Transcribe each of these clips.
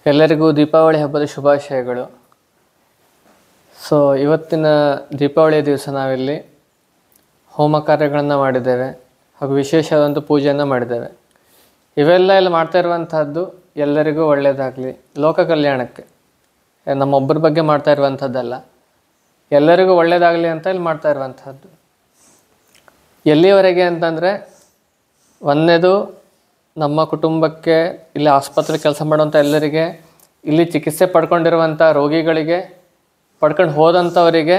ಎಲ್ಲರಿಗೂ ದೀಪಾವಳಿ ಹಬ್ಬದ ಶುಭಾಶಯಗಳು ಸೊ ಇವತ್ತಿನ ದೀಪಾವಳಿಯ ದಿವಸ ನಾವಿಲ್ಲಿ ಹೋಮ ಕಾರ್ಯಗಳನ್ನು ಮಾಡಿದ್ದೇವೆ ಹಾಗೂ ವಿಶೇಷವಾದಂಥ ಪೂಜೆಯನ್ನು ಮಾಡಿದ್ದೇವೆ ಇವೆಲ್ಲ ಇಲ್ಲಿ ಮಾಡ್ತಾ ಇರುವಂತಹದ್ದು ಎಲ್ಲರಿಗೂ ಒಳ್ಳೆಯದಾಗಲಿ ಲೋಕ ಕಲ್ಯಾಣಕ್ಕೆ ಏ, ನಮ್ಮೊಬ್ಬರ ಬಗ್ಗೆ ಮಾಡ್ತಾ ಇರುವಂಥದ್ದಲ್ಲ ಎಲ್ಲರಿಗೂ ಒಳ್ಳೆಯದಾಗಲಿ ಅಂತ ಇಲ್ಲಿ ಮಾಡ್ತಾ ಇರುವಂತಹದ್ದು ಎಲ್ಲಿವರೆಗೆ ಅಂತಂದರೆ ಒಂದನೇದು ನಮ್ಮ ಕುಟುಂಬಕ್ಕೆ ಇಲ್ಲಿ ಆಸ್ಪತ್ರೆ ಕೆಲಸ ಮಾಡುವಂಥ ಎಲ್ಲರಿಗೆ ಇಲ್ಲಿ ಚಿಕಿತ್ಸೆ ಪಡ್ಕೊಂಡಿರುವಂಥ ರೋಗಿಗಳಿಗೆ ಪಡ್ಕೊಂಡು ಹೋದಂಥವರಿಗೆ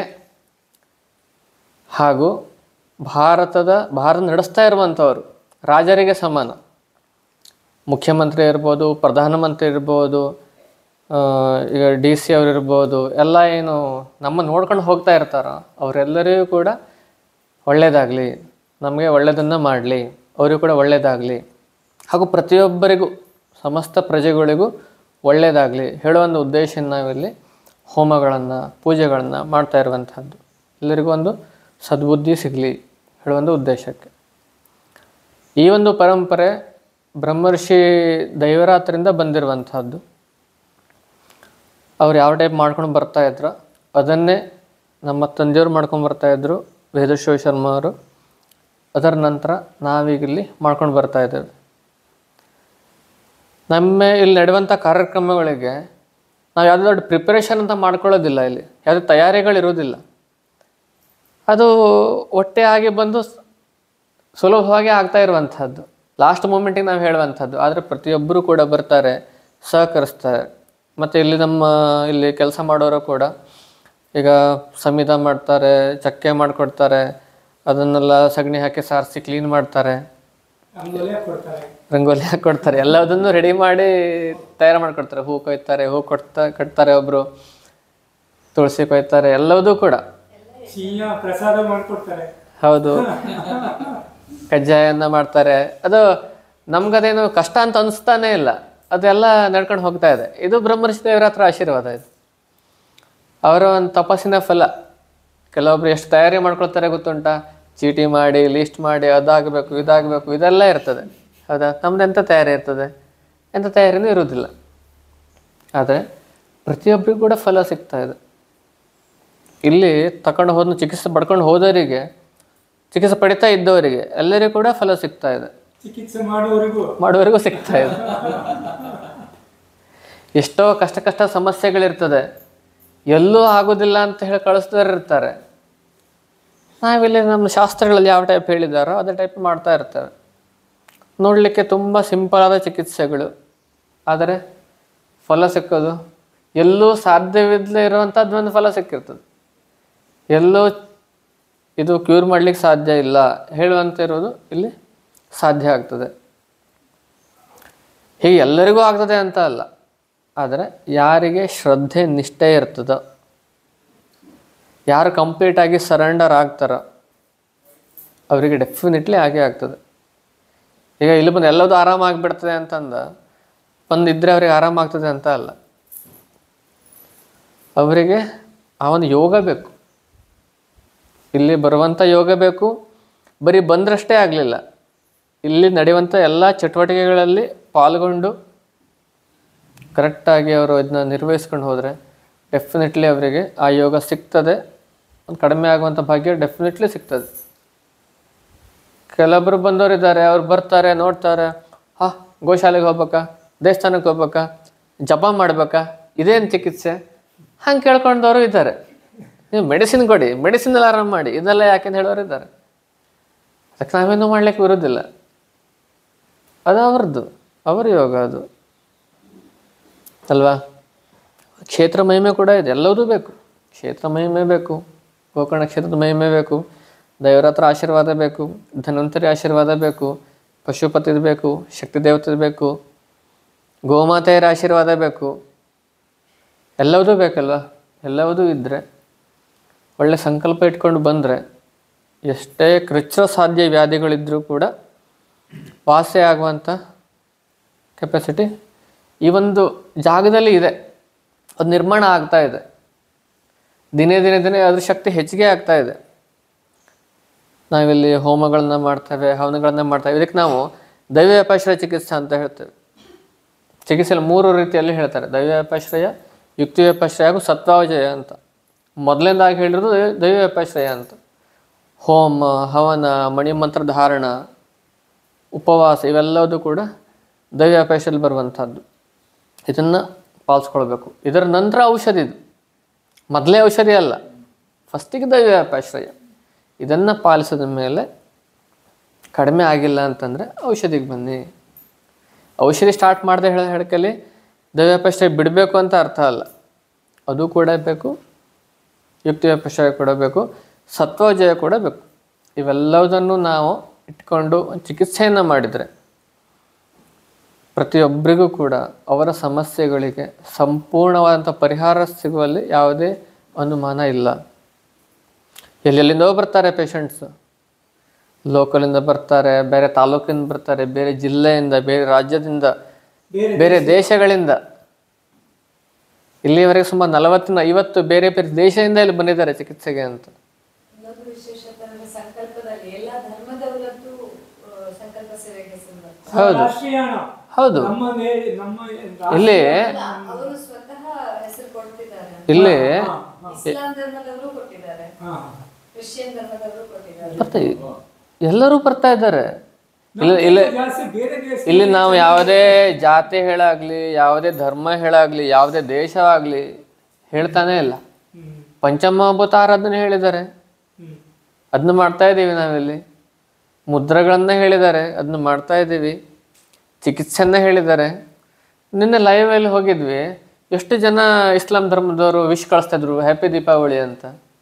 ಹಾಗೂ ಭಾರತದ ಭಾರತ ನಡೆಸ್ತಾ ಇರುವಂಥವರು ರಾಜರಿಗೆ ಸಮಾನ ಮುಖ್ಯಮಂತ್ರಿ ಇರ್ಬೋದು ಪ್ರಧಾನಮಂತ್ರಿ ಇರ್ಬೋದು ಆ, ಈಗ ಡಿ ಸಿ ಅವ್ರು ಇರ್ಬೋದು ಎಲ್ಲ ಏನು ನಮ್ಮ ನೋಡ್ಕೊಂಡು ಹೋಗ್ತಾ ಇರ್ತಾರೋ ಅವರೆಲ್ಲರಿಗೂ ಕೂಡ ಒಳ್ಳೆಯದಾಗಲಿ ನಮಗೆ ಒಳ್ಳೆಯದನ್ನು ಮಾಡಲಿ ಅವರಿಗೂ ಕೂಡ ಒಳ್ಳೆಯದಾಗಲಿ ಹಾಗೂ ಪ್ರತಿಯೊಬ್ಬರಿಗೂ ಸಮಸ್ತ ಪ್ರಜೆಗಳಿಗೂ ಒಳ್ಳೆಯದಾಗಲಿ ಹೇಳುವ ಒಂದು ಉದ್ದೇಶದಿಂದ ನಾವಿಲ್ಲಿ ಹೋಮಗಳನ್ನು ಪೂಜೆಗಳನ್ನು ಮಾಡ್ತಾ ಇರುವಂಥದ್ದು ಎಲ್ಲರಿಗೂ ಒಂದು ಸದ್ಬುದ್ಧಿ ಸಿಗಲಿ ಹೇಳುವ ಒಂದು ಉದ್ದೇಶಕ್ಕೆ ಈ ಒಂದು ಪರಂಪರೆ ಬ್ರಹ್ಮರ್ಷಿ ದೈವರಾತ್ರಿಂದ ಬಂದಿರುವಂಥದ್ದು ಅವ್ರು ಯಾವ ಟೈಪ್ ಮಾಡ್ಕೊಂಡು ಬರ್ತಾ ಇದ್ರು ಅದನ್ನೇ ನಮ್ಮ ತಂದೆಯವ್ರು ಮಾಡ್ಕೊಂಡು ಬರ್ತಾ ಇದ್ರು ವೇದಶ್ವ ಶರ್ಮ ಅವರು ಅದರ ನಂತರ ನಾವೀಗಿಲ್ಲಿ ಮಾಡ್ಕೊಂಡು ಬರ್ತಾ ಇದ್ದೇವೆ ನಮ್ಮ ಇಲ್ಲಿ ನಡೆಯುವಂಥ ಕಾರ್ಯಕ್ರಮಗಳಿಗೆ ನಾವು ಯಾವುದೋ ದೊಡ್ಡ ಪ್ರಿಪರೇಷನ್ ಅಂತ ಮಾಡ್ಕೊಳ್ಳೋದಿಲ್ಲ ಇಲ್ಲಿ ಯಾವುದೇ ತಯಾರಿಗಳಿರೋದಿಲ್ಲ ಅದು ಒಟ್ಟೆ ಆಗಿ ಬಂದು ಸ್- ಸುಲಭವಾಗಿ ಆಗ್ತಾ ಇರುವಂಥದ್ದು ಲಾಸ್ಟ್ ಮೂಮೆಂಟಿಗೆ ನಾವು ಹೇಳುವಂಥದ್ದು ಆದರೆ ಪ್ರತಿಯೊಬ್ಬರು ಕೂಡ ಬರ್ತಾರೆ ಸಹಕರಿಸ್ತಾರೆ ಮತ್ತು ಇಲ್ಲಿ ನಮ್ಮ ಇಲ್ಲಿ ಕೆಲಸ ಮಾಡೋರು ಕೂಡ ಈಗ ಸಮಿದ ಮಾಡ್ತಾರೆ ಚಕ್ಕೆ ಮಾಡಿಕೊಡ್ತಾರೆ ಅದನ್ನೆಲ್ಲ ಸಗಣಿ ಹಾಕಿ ಸಾರಿಸಿ ಕ್ಲೀನ್ ಮಾಡ್ತಾರೆ ರಂಗೋಲಿ ಕೊಡ್ತಾರೆ ರಂಗೋಲಿ ಹಾಕ್ಕೊಡ್ತಾರೆ ಎಲ್ಲದನ್ನು ರೆಡಿ ಮಾಡಿ ತಯಾರು ಮಾಡ್ಕೊಡ್ತಾರೆ ಹೂ ಕೊಯ್ತಾರೆ ಹೂ ಕೊಡ್ತಾ ಕಟ್ತಾರೆ ಒಬ್ಬರು ತುಳಸಿ ಕೊಯ್ತಾರೆ ಎಲ್ಲದೂ ಕೂಡ ಸಿಹಿಯ ಪ್ರಸಾದ ಮಾಡ್ಕೊಡ್ತಾರೆ ಹೌದು ಕಜ್ಜಾಯನ್ನ ಮಾಡ್ತಾರೆ ಅದು ನಮ್ಗದೇನು ಕಷ್ಟ ಅಂತ ಅನಿಸ್ತಾನೆ ಇಲ್ಲ ಅದೆಲ್ಲ ನಡ್ಕೊಂಡು ಹೋಗ್ತಾ ಇದೆ ಇದು ಬ್ರಹ್ಮರ್ಷಿ ದೇವರ ಹತ್ರ ಆಶೀರ್ವಾದ ಇದು ಅವರ ಒಂದು ತಪಸ್ಸಿನ ಫಲ ಕೆಲವೊಬ್ರು ಎಷ್ಟು ತಯಾರಿ ಮಾಡ್ಕೊಳ್ತಾರೆ ಗೊತ್ತುಂಟಾ ಚೀಟಿ ಮಾಡಿ ಲಿಸ್ಟ್ ಮಾಡಿ ಅದಾಗಬೇಕು ಇದಾಗಬೇಕು ಇದೆಲ್ಲ ಇರ್ತದೆ ಹೌದಾ ನಮ್ದು ಎಂಥ ತಯಾರಿ ಇರ್ತದೆ ಎಂಥ ತಯಾರಿನೂ ಇರುವುದಿಲ್ಲ ಆದರೆ ಪ್ರತಿಯೊಬ್ಬರಿಗೂ ಕೂಡ ಫಲ ಸಿಗ್ತಾ ಇದೆ ಇಲ್ಲಿ ತಗೊಂಡು ಹೋದ ಚಿಕಿತ್ಸೆ ಪಡ್ಕೊಂಡು ಹೋದವರಿಗೆ ಚಿಕಿತ್ಸೆ ಪಡಿತಾ ಇದ್ದವರಿಗೆ ಎಲ್ಲರಿಗೂ ಕೂಡ ಫಲ ಸಿಗ್ತಾ ಇದೆ ಚಿಕಿತ್ಸೆ ಮಾಡುವವರಿಗೂ ಮಾಡುವವರೆಗೂ ಸಿಗ್ತಾ ಇದೆ ಎಷ್ಟೋ ಕಷ್ಟ ಕಷ್ಟ ಸಮಸ್ಯೆಗಳಿರ್ತದೆ ಎಲ್ಲೂ ಆಗೋದಿಲ್ಲ ಅಂತ ಹೇಳಿ ಕಳಿಸ್ದವ್ರು ಇರ್ತಾರೆ ನಾವಿಲ್ಲಿ ನಮ್ಮ ಶಾಸ್ತ್ರಗಳಲ್ಲಿ ಯಾವ ಟೈಪ್ ಹೇಳಿದಾರೋ ಅದೇ ಟೈಪ್ ಮಾಡ್ತಾ ಇರ್ತೇವೆ ನೋಡಲಿಕ್ಕೆ ತುಂಬ ಸಿಂಪಲ್ ಆದ ಚಿಕಿತ್ಸೆಗಳು ಆದರೆ ಫಲ ಸಿಕ್ಕೋದು ಎಲ್ಲೂ ಸಾಧ್ಯವಿಲ್ಲದೆ ಇರುವಂಥದ್ದು ಒಂದು ಫಲ ಸಿಕ್ಕಿರ್ತದೆ ಎಲ್ಲೂ ಇದು ಕ್ಯೂರ್ ಮಾಡ್ಲಿಕ್ಕೆ ಸಾಧ್ಯ ಇಲ್ಲ ಹೇಳುವಂತ ಇರೋದು ಇಲ್ಲಿ ಸಾಧ್ಯ ಆಗ್ತದೆ ಹೀಗೆ ಎಲ್ಲರಿಗೂ ಆಗ್ತದೆ ಅಂತ ಅಲ್ಲ ಆದರೆ ಯಾರಿಗೆ ಶ್ರದ್ಧೆ ನಿಷ್ಠೆ ಇರ್ತದೋ ಯಾರು ಕಂಪ್ಲೀಟ್ ಆಗಿ ಸರೆಂಡರ್ ಆಗ್ತಾರೋ ಅವರಿಗೆ ಡೆಫಿನೆಟ್ಲಿ ಆಗೇ ಆಗ್ತದೆ ಈಗ ಇಲ್ಲಿ ಬಂದು ಎಲ್ಲದೂ ಆರಾಮಾಗಿಬಿಡ್ತದೆ ಅಂತಂದ ಬಂದಿದ್ದರೆ ಅವ್ರಿಗೆ ಆರಾಮಾಗ್ತದೆ ಅಂತ ಅಲ್ಲ ಅವರಿಗೆ ಆ ಒಂದು ಯೋಗ ಬೇಕು ಇಲ್ಲಿ ಬರುವಂಥ ಯೋಗ ಬೇಕು ಬರೀ ಬಂದ್ರಷ್ಟೇ ಆಗಲಿಲ್ಲ ಇಲ್ಲಿ ನಡೆಯುವಂಥ ಎಲ್ಲ ಚಟುವಟಿಕೆಗಳಲ್ಲಿ ಪಾಲ್ಗೊಂಡು ಕರೆಕ್ಟಾಗಿ ಅವರು ಇದನ್ನ ನಿರ್ವಹಿಸ್ಕೊಂಡು ಹೋದರೆ ಡೆಫಿನೆಟ್ಲಿ ಅವರಿಗೆ ಆ ಯೋಗ ಸಿಗ್ತದೆ ಒಂದು ಕಡಿಮೆ ಆಗುವಂಥ ಭಾಗ್ಯ ಡೆಫಿನೆಟ್ಲಿ ಸಿಗ್ತದೆ ಕೆಲವೊಬ್ಬರು ಬಂದವರಿದ್ದಾರೆ ಅವ್ರು ಬರ್ತಾರೆ ನೋಡ್ತಾರೆ ಹಾ ಗೋಶಾಲೆಗೆ ಹೋಗ್ಬೇಕಾ ದೇವಸ್ಥಾನಕ್ಕೆ ಹೋಗ್ಬೇಕಾ ಜಪ ಮಾಡ್ಬೇಕಾ ಇದೇನು ಚಿಕಿತ್ಸೆ ಹಂಗೆ ಕೇಳ್ಕೊಂಡವರು ಇದ್ದಾರೆ ನೀವು ಮೆಡಿಸಿನ್ ಕೊಡಿ ಮೆಡಿಸಿನಲ್ಲಿ ಆರಾಮ ಮಾಡಿ ಇದೆಲ್ಲ ಯಾಕೆಂತ ಹೇಳೋರು ಇದ್ದಾರೆ ಅದಕ್ಕೆ ನಾವೇನು ಮಾಡ್ಲಿಕ್ಕೆ ಬರೋದಿಲ್ಲ ಅದು ಅವ್ರದ್ದು ಅವರ ಯೋಗ ಅದು ಅಲ್ವಾ ಕ್ಷೇತ್ರ ಮಹಿಮೆ ಕೂಡ ಇದೆ ಎಲ್ಲದೂ ಬೇಕು ಕ್ಷೇತ್ರ ಮಹಿಮೆ ಬೇಕು ಗೋಕರ್ಣ ಕ್ಷೇತ್ರದ ಮಹಿಮೆ ಬೇಕು ದೇವರ ಹತ್ರ ಆಶೀರ್ವಾದ ಬೇಕು ಧನ್ವಂತರಿ ಆಶೀರ್ವಾದ ಬೇಕು ಪಶುಪತಿದು ಬೇಕು ಶಕ್ತಿ ದೇವತೆದು ಬೇಕು ಗೋಮಾತೆಯರ ಆಶೀರ್ವಾದ ಬೇಕು ಎಲ್ಲವೂ ಬೇಕಲ್ವಾ ಎಲ್ಲವೂ ಇದ್ದರೆ ಒಳ್ಳೆ ಸಂಕಲ್ಪ ಇಟ್ಕೊಂಡು ಬಂದರೆ ಎಷ್ಟೇ ಕೃಚ್ಛ ಸಾಧ್ಯ ವ್ಯಾಧಿಗಳಿದ್ದರೂ ಕೂಡ ವಾಸಿ ಆಗುವಂಥ ಕೆಪಾಸಿಟಿ ಈ ಒಂದು ಜಾಗದಲ್ಲಿ ಇದೆ ಅದು ನಿರ್ಮಾಣ ಆಗ್ತಾ ಇದೆ ದಿನೇ ದಿನೇ ದಿನೇ ಅದ್ರ ಶಕ್ತಿ ಹೆಚ್ಚಿಗೆ ಆಗ್ತಾ ಇದೆ ನಾವಿಲ್ಲಿ ಹೋಮಗಳನ್ನ ಮಾಡ್ತೇವೆ ಹವನಗಳನ್ನ ಮಾಡ್ತೇವೆ ಇದಕ್ಕೆ ನಾವು ದೈವ ವ್ಯಾಪಾಶ್ರಯ ಚಿಕಿತ್ಸೆ ಅಂತ ಹೇಳ್ತೇವೆ ಚಿಕಿತ್ಸೆಯಲ್ಲಿ ಮೂರು ರೀತಿಯಲ್ಲಿ ಹೇಳ್ತಾರೆ ದೈವ್ಯಾಪಾಶ್ರಯ ಯುಕ್ತಿವ್ಯಾಪಾಶ್ರಯ ಹಾಗೂ ಸತ್ವಾವಜಯ ಅಂತ ಮೊದಲನೇದಾಗಿ ಹೇಳಿರೋದು ದೈವ್ಯಾಪಾಶ್ರಯ ಅಂತ ಹೋಮ ಹವನ ಮಣಿಮಂತ್ರ ಧಾರಣ ಉಪವಾಸ ಇವೆಲ್ಲವೂ ಕೂಡ ದೈವ್ಯಾಪಾಶದಲ್ಲಿ ಬರುವಂಥದ್ದು ಇದನ್ನು ಪಾಲಿಸ್ಕೊಳ್ಬೇಕು ಇದರ ನಂತರ ಔಷಧಿ ಇದು ಮೊದಲೇ ಔಷಧಿ ಅಲ್ಲ ಫಸ್ಟಿಗೆ ದೈವ್ಯಾಪಾಶ್ರಯ ಇದನ್ನು ಪಾಲಿಸಿದ ಮೇಲೆ ಕಡಿಮೆ ಆಗಿಲ್ಲ ಅಂತಂದರೆ ಔಷಧಿಗೆ ಬನ್ನಿ ಔಷಧಿ ಸ್ಟಾರ್ಟ್ ಮಾಡದೆ ಹೇಳ ಹೇಳಕಲ್ಲಿ ದೈವ್ಯಾಪಾಶ್ರಯ ಬಿಡಬೇಕು ಅಂತ ಅರ್ಥ ಅಲ್ಲ ಅದು ಕೂಡ ಬೇಕು ಯುಕ್ತಿವ್ಯಾಪಾಶ್ರಯ ಕೂಡ ಬೇಕು ಸತ್ವಜಯ ಕೂಡ ಬೇಕು ಇವೆಲ್ಲವುದನ್ನು ನಾವು ಇಟ್ಕೊಂಡು ಚಿಕಿತ್ಸೆಯನ್ನು ಮಾಡಿದರೆ ಪ್ರತಿಯೊಬ್ಬರಿಗೂ ಕೂಡ ಅವರ ಸಮಸ್ಯೆಗಳಿಗೆ ಸಂಪೂರ್ಣವಾದಂಥ ಪರಿಹಾರ ಸಿಗುವಲ್ಲಿ ಯಾವುದೇ ಅನುಮಾನ ಇಲ್ಲ ಎಲ್ಲೆಲ್ಲಿಂದೋ ಬರ್ತಾರೆ ಪೇಷಂಟ್ಸ್ ಲೋಕಲಿಂದ ಬರ್ತಾರೆ ಬೇರೆ ತಾಲೂಕಿಂದ ಬರ್ತಾರೆ ಬೇರೆ ಜಿಲ್ಲೆಯಿಂದ ಬೇರೆ ರಾಜ್ಯದಿಂದ ಬೇರೆ ಬೇರೆ ದೇಶಗಳಿಂದ ಇಲ್ಲಿವರೆಗೆ ಸುಮಾರು ನಲವತ್ತಿನ ಐವತ್ತು ಬೇರೆ ಬೇರೆ ದೇಶದಿಂದ ಇಲ್ಲಿ ಬಂದಿದ್ದಾರೆ ಚಿಕಿತ್ಸೆಗೆ ಅಂತ ಇನ್ನೊಂದು ವಿಶೇಷತೆ ಅಂದ್ರೆ ಸಂಕಲ್ಪದಲ್ಲಿ ಎಲ್ಲ ಧರ್ಮದವರದ್ದು ಆ, ಸಂಕಲ್ಪ ಸೇವೆಗೆ ಹೆಸರು ಬರ್ತದೆ. ಹೌದು ರಾಷ್ಟ್ರೀಯಾಣ ಹೌದು ನಮ್ಮ ಮೇ- ನಮ್ಮ ಇಲ್ಲಿ ಅಲ್ಲ, ಅವರು ಸ್ವತಃ ಹೆಸರು ಕೊಡ್ತಿದ್ದಾರೆ ಇಲ್ಲಿ ಇಸ್ಲಾಂ ಧರ್ಮದವರು ಕೊಟ್ಟಿದ್ದಾರೆ ಹಾ ಕ್ರಿಶ್ಚಿಯನ್ ಧರ್ಮದವರು ಕೊಟ್ಟಿದ್ದಾರೆ ಬರ್ತಾ ಎಲ್ಲರೂ ಬರ್ತಾ ಇದ್ದಾರೆ ಇಲ್ಲ ಇಲ್ಲ ಜಾಸ್ತಿ ಬೇರೆ ದೇಶ ಇಲ್ಲಿ ನಾವು ಯಾವುದೇ ಜಾತಿ ಹೇಳಾಗ್ಲಿ ಯಾವುದೇ ಧರ್ಮ ಹೇಳಾಗ್ಲಿ ಯಾವುದೇ ದೇಶವಾಗ್ಲಿ ಹೇಳ್ತಾನೆ ಇಲ್ಲ ಹ್ಮ್ ಪಂಚಮಭೂತ ಆರಾಧನೆ ಹೇಳಿದ್ದಾರೆ ಹ್ಮ್ ಅದನ್ನ ಮಾಡ್ತಾ ಇದ್ದೀವಿ ನಾವಿಲ್ಲಿ ಮುದ್ರೆಗಳನ್ನ ಹೇಳಿದ್ದಾರೆ ಅದನ್ನ ಮಾಡ್ತಾ ಇದ್ದೀವಿ ಚಿಕಿತ್ಸೆಯನ್ನ ಹೇಳಿದ್ದಾರೆ ನಿನ್ನೆ ಲೈವಲ್ಲಿ ಹೋಗಿದ್ವಿ ಎಷ್ಟು ಜನ ಇಸ್ಲಾಂ ಧರ್ಮದವರು ವಿಶ್ ಕಳಿಸ್ತಾ ಇದ್ರು ಹ್ಯಾಪಿ ದೀಪಾವಳಿ ಅಂತ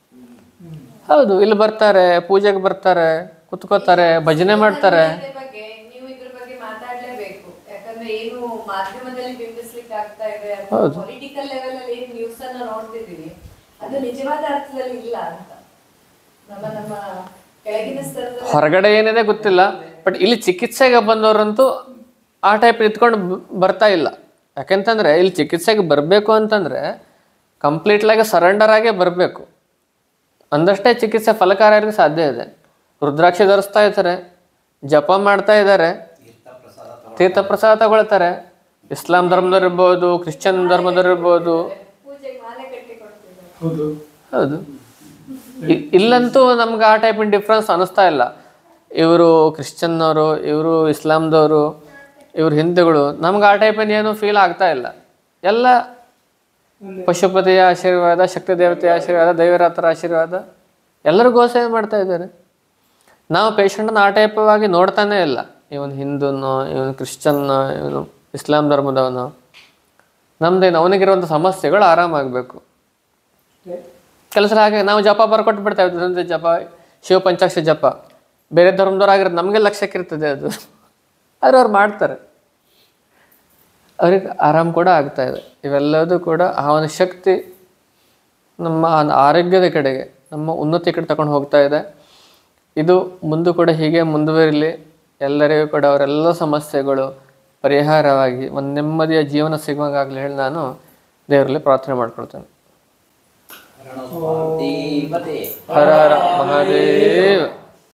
ಹೌದು ಇಲ್ಲಿ ಬರ್ತಾರೆ ಪೂಜೆಗೆ ಬರ್ತಾರೆ ಕುತ್ಕೋತಾರೆ ಭಜನೆ ಮಾಡ್ತಾರೆ ಇದ್ರ ಬಗ್ಗೆ ನೀವು ಇದ್ರ ಬಗ್ಗೆ ಮಾತಾಡ್ಲೇಬೇಕು ಯಾಕಂದ್ರೆ ಏನು ಮಾಧ್ಯಮದಲ್ಲಿ ಬಿಂಬಿಸ್ಲಿಕ್ಕೆ ಆಗ್ತಾ ಇದೆ ಪೊಲಿಟಿಕಲ್ ಲೆವೆಲ್ ಅಲ್ಲಿ ಏನ್ ನ್ಯೂಸ್ ಅನ್ನ ನೋಡ್ತಿದೀವಿ ಅದು ನಿಜವಾದ ಅರ್ಥದಲ್ಲಿ ಇಲ್ಲ ಅಂತ ನಮ್ಮ ನಮ್ಮ ಕೆಳಗಿನ ಸ್ತರದಲ್ಲಿ ಹೊರಗಡೆ ಏನಿದೆ ಗೊತ್ತಿಲ್ಲ ಬಟ್ ಇಲ್ಲಿ ಚಿಕಿತ್ಸೆಗೆ ಬಂದವರಂತೂ ಆ ಟೈಪ್ ನಿಂತ್ಕೊಂಡು ಬ- ಬರ್ತಾ ಇಲ್ಲ ಯಾಕೆಂತಂದ್ರೆ ಇಲ್ಲಿ ಚಿಕಿತ್ಸೆಗೆ ಬರಬೇಕು ಅಂತಂದ್ರೆ ಕಂಪ್ಲೀಟ್ಲಾಗಿ ಸರೆಂಡರ್ ಆಗೇ ಬರಬೇಕು ಅಂದಷ್ಟೇ ಚಿಕಿತ್ಸೆ ಫಲಕಾರಿಯಾಗಿ ಸಾಧ್ಯ ಇದೆ ರುದ್ರಾಕ್ಷಿ ಧರಿಸ್ತಾ ಇದ್ದಾರೆ ಜಪ ಮಾಡ್ತಾ ಇದ್ದಾರೆ ತೀರ್ಥ ಪ್ರಸಾದ ತಗೊಳ್ತಾರೆ ಇಸ್ಲಾಂ ಧರ್ಮದವ್ರು ಇರ್ಬೋದು ಕ್ರಿಶ್ಚಿಯನ್ ಧರ್ಮದವ್ರು ಇರ್ಬೋದು ಪೂಜೆಗೆ ಮಾಲೆ ಕಟ್ಟಿ ಕೊಡ್ತಿದ್ದಾರೆ ಹೌದು ಹೌದು ಇ- ಇಲ್ಲಂತೂ ನಮ್ಗೆ ಆ ಟೈಪಿನ ಡಿಫ್ರೆನ್ಸ್ ಅನಿಸ್ತಾ ಇಲ್ಲ ಇವರು ಕ್ರಿಶ್ಚಿಯನ್ನವರು ಇವರು ಇಸ್ಲಾಂದವರು ಇವರು ಹಿಂದೂಗಳು ನಮ್ಗೆ ಆ ಟೈಪಿನ ಏನು ಫೀಲ್ ಆಗ್ತಾ ಇಲ್ಲ ಎಲ್ಲ ಪಶುಪತಿಯ ಆಶೀರ್ವಾದ ಶಕ್ತಿ ದೇವತೆಯ ಆಶೀರ್ವಾದ ದೈವರಾತರ ಆಶೀರ್ವಾದ ಎಲ್ಲರೂ ಗೋಸೇವೆ ಮಾಡ್ತಾ ಇದ್ದಾರೆ ನಾವು ಪೇಷಂಟನ್ನು ಆ ಟೈಪವಾಗಿ ನೋಡ್ತಾನೇ ಇಲ್ಲ ಇವನು ಹಿಂದೂನೋ ಇವನು ಕ್ರಿಶ್ಚಿಯನ್ನೋ ಇವನು ಇಸ್ಲಾಂ ಧರ್ಮದವನೋ ನಮ್ದೇನು ಅವನಿಗಿರುವಂಥ ಸಮಸ್ಯೆಗಳು ಆರಾಮಾಗಬೇಕು ಅಷ್ಟೇ. ಕೆಲಸ ಹಾಗೆ ನಾವು ಜಪ ಬರ್ಕೊಟ್ಟು ಬಿಡ್ತಾ ಇದ್ದೀವಿ ಜಪ ಶಿವ ಪಂಚಾಕ್ಷರಿ ಜಪ ಬೇರೆ ಧರ್ಮದವ್ರಾಗಿರೋದು ನಮಗೆ ಲಕ್ಷ್ಯಕ್ಕಿರ್ತದೆ ಅದು ಆದ್ರೆ ಅವ್ರು ಮಾಡ್ತಾರೆ ಅವ್ರಿಗೆ ಆರಾಮ್ ಕೂಡ ಆಗ್ತಾ ಇದೆ ಇವೆಲ್ಲದೂ ಕೂಡ ಆ ಒಂದು ಶಕ್ತಿ ನಮ್ಮ ಆ- ಆರೋಗ್ಯದ ಕಡೆಗೆ ನಮ್ಮ ಉನ್ನತಿ ಕಡೆ ತಗೊಂಡು ಹೋಗ್ತಾ ಇದೆ ಇದು ಮುಂದೆ ಕೂಡ ಹೀಗೆ ಮುಂದುವರಿಲಿ ಎಲ್ಲರಿಗೂ ಕೂಡ ಅವರೆಲ್ಲ ಸಮಸ್ಯೆಗಳು ಪರಿಹಾರವಾಗಿ ಒಂದು ನೆಮ್ಮದಿಯ ಜೀವನ ಸಿಗುವಾಗಲಿ ಹೇಳಿ ನಾನು ದೇವರಲ್ಲಿ ಪ್ರಾರ್ಥನೆ ಮಾಡ್ಕೊಳ್ತೇನೆ ಪಾರ್ವತೀಪತೆ ಹರ ಹರ ಮಹಾದೇವ